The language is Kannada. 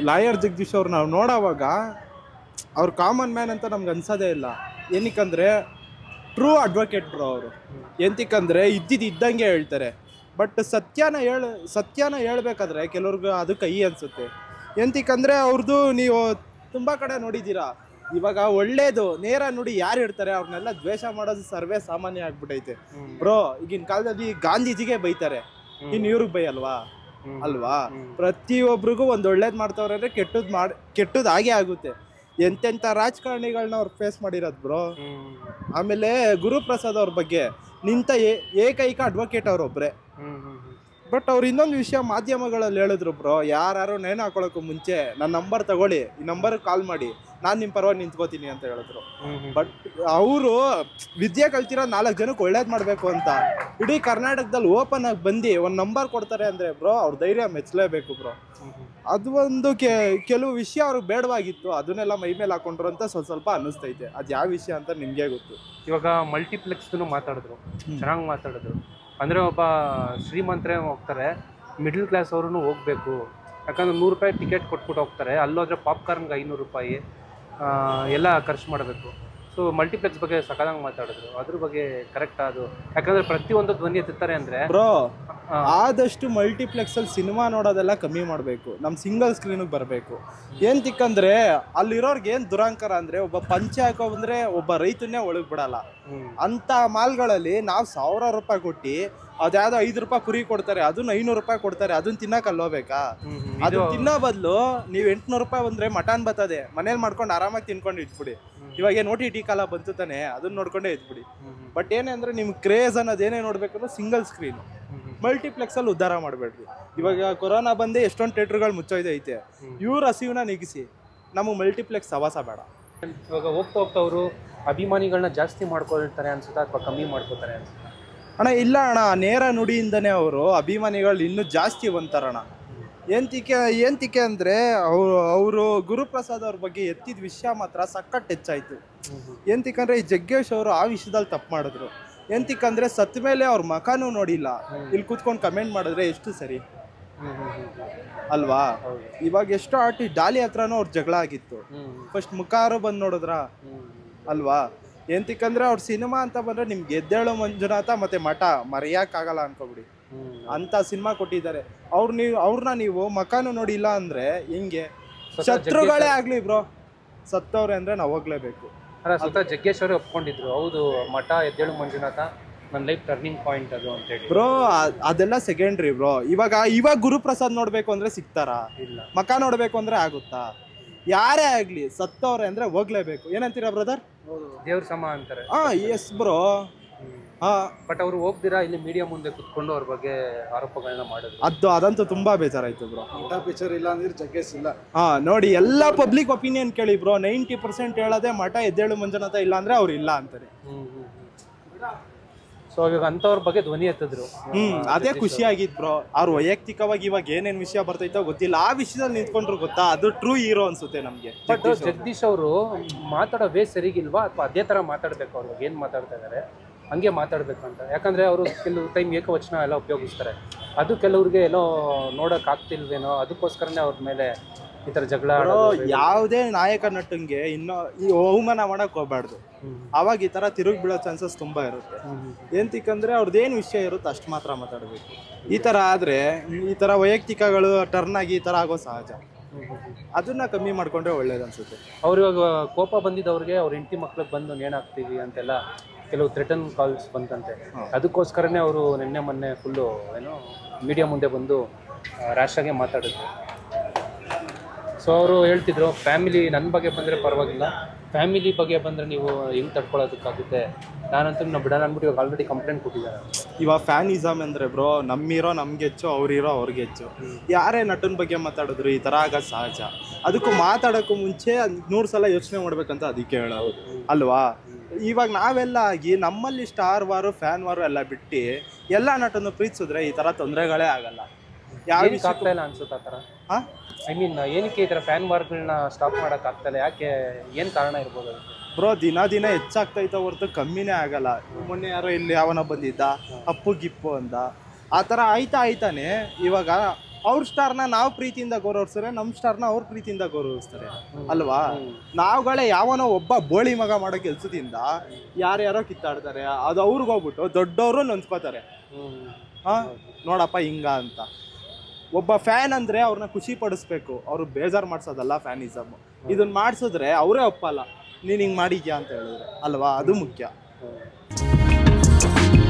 ಲಾಯರ್ ಜಗದೀಶ್ ಅವ್ರು ನಾವು ನೋಡೋವಾಗ ಅವ್ರು ಕಾಮನ್ ಮ್ಯಾನ್ ಅಂತ ನಮ್ಗೆ ಅನ್ಸೋದೇ ಇಲ್ಲ ಏನಕ್ಕಂದ್ರೆ ಟ್ರೂ ಅಡ್ವೊಕೇಟ್ ಬ್ರೋ ಅವರು ಎಂತಕ್ಕಂದ್ರೆ ಇದ್ದಿದ್ದು ಇದ್ದಂಗೆ ಹೇಳ್ತಾರೆ ಬಟ್ ಸತ್ಯನ ಹೇಳ ಸತ್ಯನ ಹೇಳ್ಬೇಕಾದ್ರೆ ಕೆಲವ್ರಿಗೆ ಅದು ಕೈ ಅನ್ಸುತ್ತೆ ಎಂತಕ್ಕಂದ್ರೆ ಅವ್ರದ್ದು ನೀವು ತುಂಬ ಕಡೆ ನೋಡಿದ್ದೀರಾ ಇವಾಗ ಒಳ್ಳೇದು ನೇರ ನೋಡಿ ಯಾರು ಇರ್ತಾರೆ ಅವ್ರನ್ನೆಲ್ಲ ದ್ವೇಷ ಮಾಡೋದು ಸರ್ವೇ ಸಾಮಾನ್ಯ ಆಗ್ಬಿಟ್ಟೈತೆ ಬ್ರೋ ಈಗಿನ ಕಾಲದಲ್ಲಿ ಗಾಂಧೀಜಿಗೆ ಬೈತಾರೆ ಇನ್ನು ಇವ್ರಿಗೆ ಬೈಯಲ್ವಾ ಅಲ್ವಾ ಪ್ರತಿಯೊಬ್ರಿಗೂ ಒಂದು ಒಳ್ಳೇದು ಮಾಡ್ತಾವ್ರೆ ಅಂದ್ರೆ ಕೆಟ್ಟದ್ ಮಾಡಿ ಕೆಟ್ಟದ್ ಹಾಗೆ ಆಗುತ್ತೆ ಎಂತೆಂಥ ರಾಜಕಾರಣಿಗಳನ್ನ ಅವ್ರು ಫೇಸ್ ಮಾಡಿರೋದು ಬ್ರೋ ಆಮೇಲೆ ಗುರುಪ್ರಸಾದ್ ಅವ್ರ ಬಗ್ಗೆ ನಿಂತ ಏ- ಏಕೈಕ ಅಡ್ವೊಕೇಟ್ ಅವ್ರೊಬ್ರೆ ಬಟ್ ಅವ್ರು ಇನ್ನೊಂದು ವಿಷಯ ಮಾಧ್ಯಮಗಳಲ್ಲಿ ಹೇಳಿದ್ರು ಬ್ರೋ ಯಾರು ನೇಣು ಹಾಕೊಳ್ಳೋಕ್ಕೂ ಮುಂಚೆ ನನ್ನ ನಂಬರ್ ತಗೊಳ್ಳಿ ಈ ನಂಬರ್ ಕಾಲ್ ಮಾಡಿ ನಾನು ನಿಮ್ಮ ಪರವಾಗಿ ನಿಂತ್ಕೋತೀನಿ ಅಂತ ಹೇಳಿದ್ರು ಬಟ್ ಅವರು ವಿದ್ಯೆ ಕಲ್ತಿರೋ ನಾಲ್ಕು ಜನಕ್ಕೆ ಒಳ್ಳೇದು ಮಾಡಬೇಕು ಅಂತ ಇಡೀ ಕರ್ನಾಟಕದಲ್ಲಿ ಓಪನ್ ಆಗಿ ಬಂದು ಒಂದು ನಂಬರ್ ಕೊಡ್ತಾರೆ ಅಂದರೆ ಬ್ರೋ ಅವ್ರ ಧೈರ್ಯ ಮೆಚ್ಚಲೇಬೇಕು ಬ್ರೋ ಅದು ಒಂದು ಕೆ ಕೆಲವು ವಿಷಯ ಅವ್ರಿಗೆ ಬೇಡವಾಗಿತ್ತು ಅದನ್ನೆಲ್ಲ ಮೈ ಮೇಲೆ ಹಾಕೊಂಡ್ರು ಅಂತ ಸ್ವಲ್ಪ ಸ್ವಲ್ಪ ಅನ್ನಿಸ್ತೈತೆ ಅದು ಯಾವ ವಿಷಯ ಅಂತ ನಿಮಗೆ ಗೊತ್ತು ಇವಾಗ ಮಲ್ಟಿಪ್ಲೆಕ್ಸ್ದು ಮಾತಾಡಿದ್ರು ಚೆನ್ನಾಗಿ ಮಾತಾಡಿದ್ರು ಅಂದರೆ ಒಬ್ಬ ಶ್ರೀಮಂತರೇ ಹೋಗ್ತಾರೆ ಮಿಡ್ಲ್ ಕ್ಲಾಸ್ ಅವ್ರೂ ಹೋಗ್ಬೇಕು ಯಾಕಂದ್ರೆ ನೂರು ರೂಪಾಯಿ ಟಿಕೆಟ್ ಕೊಟ್ಬಿಟ್ಟು ಹೋಗ್ತಾರೆ ಅಲ್ಲೋದ್ರೆ ಪಾಪ್ಕಾರ್ನ್ಗೆ ಐನೂರು ರೂಪಾಯಿ ಆ, ಎಲ್ಲ ಖರ್ಚು ಮಾಡಬೇಕು ಸೊ ಮಲ್ಟಿಪ್ಲೆಕ್ಸ್ ಬಗ್ಗೆ ಸಕಾಲಾಗಿ ಮಾತಾಡಿದ್ರು ಅದ್ರ ಬಗ್ಗೆ ಕರೆಕ್ಟ್ ಅದು ಯಾಕಂದ್ರೆ ಪ್ರತಿಯೊಂದು ಧ್ವನಿ ಎತ್ತುತ್ತಾರೆ ಅಂದರೆ ಬ್ರೋ ಆದಷ್ಟು ಮಲ್ಟಿಪ್ಲೆಕ್ಸ್ ಅಲ್ಲಿ ಸಿನಿಮಾ ನೋಡೋದೆಲ್ಲ ಕಮ್ಮಿ ಮಾಡಬೇಕು ನಮ್ಮ ಸಿಂಗಲ್ ಸ್ಕ್ರೀನಿಗೆ ಬರಬೇಕು ಏನ್ ತಿಕ್ಕಂದ್ರೆ ಅಲ್ಲಿರೋರ್ಗೆ ಏನು ದುರಂಕಾರ ಅಂದ್ರೆ ಒಬ್ಬ ಪಂಚೆ ಹಾಕೋ ಬಂದ್ರೆ ಒಬ್ಬ ರೈತನ್ನೇ ಒಳಗೆ ಬಿಡಲ್ಲ ಅಂತ ಮಾಲ್ಗಳಲ್ಲಿ ನಾವು ಸಾವಿರ ರೂಪಾಯಿ ಕೊಟ್ಟು ಅದ್ಯಾವ್ದೋ ಐದು ರೂಪಾಯಿ ಪುರಿ ಕೊಡ್ತಾರೆ ಅದನ್ನ ಐನೂರು ರೂಪಾಯಿ ಕೊಡ್ತಾರೆ ಅದನ್ನ ತಿನ್ನಕ್ಕೆ ಅಲ್ಲೋಬೇಕಾ ಅದು ತಿನ್ನೋ ಬದಲು ನೀವು ಎಂಟ್ನೂರು ರೂಪಾಯಿ ಬಂದ್ರೆ ಮಟನ್ ಬರ್ತದೆ ಮನೇಲಿ ಮಾಡ್ಕೊಂಡು ಆರಾಮಾಗಿ ತಿನ್ಕೊಂಡು ಇಟ್ಬಿಡಿ ಇವಾಗ ಏನು ಓ ಟಿ ಟಿ ಕಾಲ ಬಂತು ತಾನೆ ಅದನ್ನ ನೋಡ್ಕೊಂಡೇ ಇದ್ಬಿಡಿ ಬಟ್ ಏನಂದ್ರೆ ನಿಮ್ಗೆ ಕ್ರೇಜ್ ಅನ್ನೋದು ಏನೇ ನೋಡ್ಬೇಕಂದ್ರೆ ಸಿಂಗಲ್ ಸ್ಕ್ರೀನ್ ಮಲ್ಟಿಪ್ಲೆಕ್ಸ್ ಅಲ್ಲಿ ಉದ್ಧಾರ ಮಾಡಬೇಡ್ರಿ ಇವಾಗ ಕೊರೋನಾ ಬಂದೇ ಎಷ್ಟೊಂದು ಥಿಯೇಟರ್ಗಳು ಮುಚ್ಚೋಯ್ದೆ ಐತೆ ಇವ್ರ ಹಸಿವನ್ನ ನಿಗಿಸಿ ನಮಗೆ ಮಲ್ಟಿಪ್ಲೆಕ್ಸ್ ಸವಾಸ ಬೇಡ ಇವಾಗ ಹೋಗ್ತಾ ಹೋಗ್ತಾ ಅವರು ಅಭಿಮಾನಿಗಳನ್ನ ಜಾಸ್ತಿ ಮಾಡ್ಕೊಳ್ತಾರೆ ಅನ್ಸುತ್ತಾ ಅಥವಾ ಕಮ್ಮಿ ಮಾಡ್ಕೋತಾರೆ ಅನ್ಸುತ್ತಾ ಅಣ್ಣ ಇಲ್ಲ ಅಣ್ಣ ನೇರ ನುಡಿಯಿಂದನೇ ಅವರು ಅಭಿಮಾನಿಗಳು ಇನ್ನೂ ಜಾಸ್ತಿ ಬಂತಾರಣ್ಣ ಏಂತಿಕೆ ಏಂತಿಕೆ ಅಂದರೆ ಅವರು ಅವರು ಗುರುಪ್ರಸಾದ್ ಅವ್ರ ಬಗ್ಗೆ ಎತ್ತಿದ ವಿಷಯ ಮಾತ್ರ ಸಖತ್ ಹೆಚ್ಚಾಯ್ತು ಏಂತಿಕಂದ್ರೆ ಈ ಜಗ್ಗೇಶ್ ಅವರು ಆ ವಿಷಯದಲ್ಲಿ ತಪ್ಪು ಮಾಡಿದ್ರು ಎಂತಿಕಂದ್ರೆ ಸತ್ತ ಮೇಲೆ ಅವ್ರ ಮಖನೂ ನೋಡಿಲ್ಲ ಇಲ್ಲಿ ಕೂತ್ಕೊಂಡು ಕಮೆಂಟ್ ಮಾಡಿದ್ರೆ ಎಷ್ಟು ಸರಿ ಅಲ್ವಾ ಇವಾಗ ಎಷ್ಟೋ ಆರ್ಟಿ ಡಾಲಿ ಹತ್ರನೂ ಅವ್ರ ಜಗಳ ಆಗಿತ್ತು ಫಸ್ಟ್ ಮುಖಾರು ಬಂದು ನೋಡಿದ್ರ ಅಲ್ವಾ ಎಂತಿಕಂದ್ರೆ ಅವ್ರ ಸಿನಿಮಾ ಅಂತ ಬಂದ್ರೆ ನಿಮ್ಗೆ ಎದ್ದೇಳು ಮಂಜುನಾಥ ಮತ್ತೆ ಮಠ ಮರೆಯಕ್ಕಾಗಲ್ಲ ಅನ್ಕೋಬಿಡಿ ಅಂತ ಸಿನಿಮಾ ಕೊಟ್ಟಿದ್ದಾರೆ ಅವ್ರು ನೀವು ಅವ್ರನ್ನ ನೀವು ಮಕಾನು ನೋಡಿಲ್ಲ ಅಂದ್ರೆ ಹೆಂಗೆ ಶತ್ರುಗಳೇ ಆಗ್ಲಿ ಬ್ರೋ ಸತ್ತವ್ರೆ ಅಂದ್ರೆ ನಾವು ಹೋಗ್ಲೇಬೇಕು ಅಲ್ಲ ಸ್ವತಃ ಜಗ್ಗೇಶ್ ಅವರೇ ಒಪ್ಕೊಂಡಿದ್ರು ಹೌದು ಮಠ ಎದ್ದೇಳು ಮಂಜುನಾಥ ನನ್ನ ಲೈಫ್ ಟರ್ನಿಂಗ್ ಪಾಯಿಂಟ್ ಅದು ಅಂತ ಹೇಳಿ ಬ್ರೋ ಅದೆಲ್ಲ ಸೆಕೆಂಡ್ರಿ ಬ್ರೋ ಇವಾಗ ಇವಾಗ ಗುರುಪ್ರಸಾದ್ ನೋಡ್ಬೇಕು ಅಂದ್ರೆ ಸಿಗ್ತಾರಾ ಇಲ್ಲ ಮಕ ನೋಡ್ಬೇಕು ಅಂದ್ರೆ ಆಗುತ್ತಾ ಯಾರೇ ಆಗ್ಲಿ ಸತ್ತವ್ರೆ ಅಂದ್ರೆ ಹೋಗ್ಲೇಬೇಕು ಏನಂತೀರಾ ಬ್ರದರ್ ದೇವ್ರ ಸಮ ಅಂತಾರೆ ಹಾ ಎಸ್ ಬ್ರೋ ಹಾ ಬಟ್ ಅವ್ರು ಹೋಗ್ದಿರಾ ಇಲ್ಲಿ ಮೀಡಿಯಾ ಮುಂದೆ ಕುತ್ಕೊಂಡು ಅವ್ರ ಬಗ್ಗೆ ಆರೋಪಗಳನ್ನ ಮಾಡಿದ್ರು ಅದು ಅದಂತೂ ತುಂಬಾ ಬೇಜಾರಾಯ್ತು ಬ್ರೋ ಊಟ ಪಿಕ್ಚರ್ ಇಲ್ಲ ಅಂದ್ರೆ ಜಗ್ಗೇಶ್ ಇಲ್ಲ ಹಾ ನೋಡಿ ಎಲ್ಲ ಪಬ್ಲಿಕ್ ಒಪಿನಿಯನ್ ಕೇಳಿ ಬ್ರೋ ನೈಂಟಿ ಪರ್ಸೆಂಟ್ ಹೇಳೋದೇ ಮಠ ಎದ್ದೇಳು ಮಂಜುನಾಥ ಇಲ್ಲ ಅಂದ್ರೆ ಅವ್ರು ಇಲ್ಲ ಅಂತಾರೆ ಸೊ ಇವಾಗ ಅಂಥವ್ರ ಬಗ್ಗೆ ಧ್ವನಿ ಎತ್ತಿದ್ರು ಹ್ಮ್ ಅದೇ ಖುಷಿ ಆಗಿದ್ ಬ್ರೋ ಅವ್ರು ವೈಯಕ್ತಿಕವಾಗಿ ಇವಾಗ ಏನೇನ್ ವಿಷಯ ಬರ್ತೈತೋ ಗೊತ್ತಿಲ್ಲ ಆ ವಿಷಯದಲ್ಲಿ ನಿಂತ್ಕೊಂಡ್ರು ಗೊತ್ತಾ ಅದು ಟ್ರೂ ಹೀರೋ ಅನ್ಸುತ್ತೆ ನಮ್ಗೆ ಬಟ್ ಜಗದೀಶ್ ಅವರು ಮಾತಾಡೋ ವೇ ಸರಿಗಿಲ್ವಾ ಅಥವಾ ಅದೇ ತರ ಮಾತಾಡ್ಬೇಕು ಅವ್ರು ಏನ್ ಮಾತಾಡ್ತಾ ಇದಾರೆ ಹಂಗೆ ಮಾತಾಡ್ಬೇಕು ಅಂತ ಯಾಕಂದ್ರೆ ಅವರು ಕೆಲವು ಟೈಮ್ ಏಕವಚನ ಎಲ್ಲ ಉಪಯೋಗಿಸ್ತಾರೆ ಅದು ಕೆಲವ್ರಿಗೆ ಎಲ್ಲೋ ನೋಡಕ್ ಆಗ್ತಿಲ್ವೇನೋ ಅದಕ್ಕೋಸ್ಕರನೇ ಅವ್ರ ಮೇಲೆ ಈ ತರ ಜಗಳ ಬ್ರೋ ಆಡೋದು. ಯಾವುದೇ ನಾಯಕ ನಟಂಗೆ ಇನ್ನೂ ಈ ಅವಮಾನ ಮಾಡಕ್ ಹೋಗ್ಬಾರ್ದು ಹ್ಮ್. ಅವಾಗ ಈ ತರ ತಿರುಗಿ ಬೀಳೋ ಚಾನ್ಸಸ್ ತುಂಬಾ ಇರುತ್ತೆ ಏಂತಿಕಂದ್ರೆ ಅವ್ರದ್ದೇನು ವಿಷಯ ಇರುತ್ತೆ ಅಷ್ಟು ಮಾತ್ರ ಮಾತಾಡಬೇಕು ಈ ತರ ಆದ್ರೆ ಈ ತರ ವೈಯಕ್ತಿಕಗಳು ಟರ್ನ್ ಆಗಿ ಈ ತರ ಆಗೋ ಸಹಜ ಅದನ್ನ ಕಮ್ಮಿ ಮಾಡ್ಕೊಂಡ್ರೆ ಒಳ್ಳೇದು ಅನ್ಸುತ್ತೆ ಅವ್ರು ಇವಾಗ ಕೋಪ ಬಂದಿದ್ದವ್ರಿಗೆ ಅವ್ರ ಹೆಂಡತಿ ಮಕ್ಳಿಗೆ ಬಂದು ನೇಣಾಕ್ತೀವಿ ಅಂತೆಲ್ಲ ಕೆಲವು ಥ್ರೆಟನ್ ಕಾಲ್ಸ್ ಬಂತಂತೆ ಅದಕ್ಕೋಸ್ಕರನೇ ಅವರು ನಿನ್ನೆ ಮೊನ್ನೆ ಫುಲ್ಲು ಏನೋ ಮೀಡಿಯಾ ಮುಂದೆ ಬಂದು ರ್ಯಾಶ್ ಆಗಿ ಮಾತಾಡಿದ್ರು ಸೊ ಅವರು ಹೇಳ್ತಿದ್ರು ಫ್ಯಾಮಿಲಿ ನನ್ನ ಬಗ್ಗೆ ಬಂದರೆ ಪರವಾಗಿಲ್ಲ ಫ್ಯಾಮಿಲಿ ಬಗ್ಗೆ ಬಂದರೆ ನೀವು ಹೆಂಗೆ ತಡ್ಕೊಳ್ಳೋದಕ್ಕಾಗುತ್ತೆ ನಾನಂತೂ ನಾವು ಬಿಡೋಣ ಅಂದ್ಬಿಟ್ಟು ಇವಾಗ ಆಲ್ರೆಡಿ ಕಂಪ್ಲೇಂಟ್ ಕೊಟ್ಟಿದ್ದಾರೆ ಇವಾಗ ಫ್ಯಾನಿಸಮ್ ಅಂದ್ರೆ ಬ್ರೋ ನಮ್ಮಿರೋ ನಮ್ಗೆ ಹೆಚ್ಚು ಅವ್ರಿರೋ ಅವ್ರಿಗೆ ಹೆಚ್ಚು ಯಾರೇ ನಟನ ಬಗ್ಗೆ ಮಾತಾಡಿದ್ರು ಈ ತರ ಆಗೋದು ಸಹಜ ಅದಕ್ಕೂ ಮಾತಾಡೋಕ್ಕೂ ಮುಂಚೆ ನೂರು ಸಲ ಯೋಚನೆ ಮಾಡ್ಬೇಕಂತ ಅದಕ್ಕೆ ಹೇಳೋದು ಅಲ್ವಾ ಇವಾಗ ನಾವೆಲ್ಲ ಆಗಿ ನಮ್ಮಲ್ಲಿ ಸ್ಟಾರ್ ವಾರು ಫ್ಯಾನ್ ವಾರು ಎಲ್ಲ ಬಿಟ್ಟು ಎಲ್ಲ ನಟನ್ನು ಪ್ರೀತಿಸಿದ್ರೆ ಈ ತರ ತೊಂದರೆಗಳೇ ಆಗಲ್ಲ ಯಾವ ಏನಕ್ಕೆ ಆಗ್ತಾ ಇಲ್ಲ ಅನ್ಸುತ್ತೆ ಆ ಥರ ಹಾ ಐ ಮೀನ್ ಏನಕ್ಕೆ ಈ ಥರ ಫ್ಯಾನ್ ವಾರ್ಗಳನ್ನ ಸ್ಟಾಪ್ ಮಾಡೋಕೆ ಆಗ್ತಾ ಇಲ್ಲ ಯಾಕೆ ಏನು ಕಾರಣ ಇರ್ಬೋದು ಅದಕ್ಕೆ ಬ್ರೋ ದಿನ ದಿನ ಹೆಚ್ಚಾಗ್ತೈತೆ ಹೊರತು ಕಮ್ಮಿನೇ ಆಗಲ್ಲ ಮೊನ್ನೆ ಯಾರೋ ಇಲ್ಲಿ ಅವನ ಬಂದಿದ್ದ ಅಪ್ಪು ಗಿಪ್ಪು ಅಂದ ಆ ಥರ ಆಯ್ತಾ ಆಯ್ತಾನೆ ಇವಾಗ ಅವ್ರ ಸ್ಟಾರ್ನ ನಾವು ಪ್ರೀತಿಯಿಂದ ಗೌರವಿಸ್ತಾರೆ ನಮ್ಮ ಸ್ಟಾರ್ನ ಅವ್ರ ಪ್ರೀತಿಯಿಂದ ಗೌರವಿಸ್ತಾರೆ ಅಲ್ವಾ ನಾವುಗಳೇ ಯಾವನೋ ಒಬ್ಬ ಬೋಳಿ ಮಗ ಮಾಡೋ ಕೆಲ್ಸದಿಂದ ಯಾರ್ಯಾರೋ ಕಿತ್ತಾಡ್ತಾರೆ ಅದು ಅವ್ರಿಗೆ ಹೋಗ್ಬಿಟ್ಟು ದೊಡ್ಡವರು ನೊಂದ್ಕೋತಾರೆ ಹಾ ನೋಡಪ್ಪ ಹಿಂಗ ಅಂತ ಒಬ್ಬ ಫ್ಯಾನ್ ಅಂದ್ರೆ ಅವ್ರನ್ನ ಖುಷಿ ಪಡಿಸ್ಬೇಕು ಅವ್ರು ಬೇಜಾರ್ ಮಾಡ್ಸೋದಲ್ಲ ಫ್ಯಾನಿಸಮ್ ಇದನ್ನ ಮಾಡಿಸಿದ್ರೆ ಅವರೇ ಒಪ್ಪಲ್ಲ ನೀನ್ ಹಿಂಗ್ ಮಾಡಿದ್ಯಾ ಅಂತ ಹೇಳಿದ್ರೆ ಅಲ್ವಾ ಅದು ಮುಖ್ಯ ಹ್ಮ್.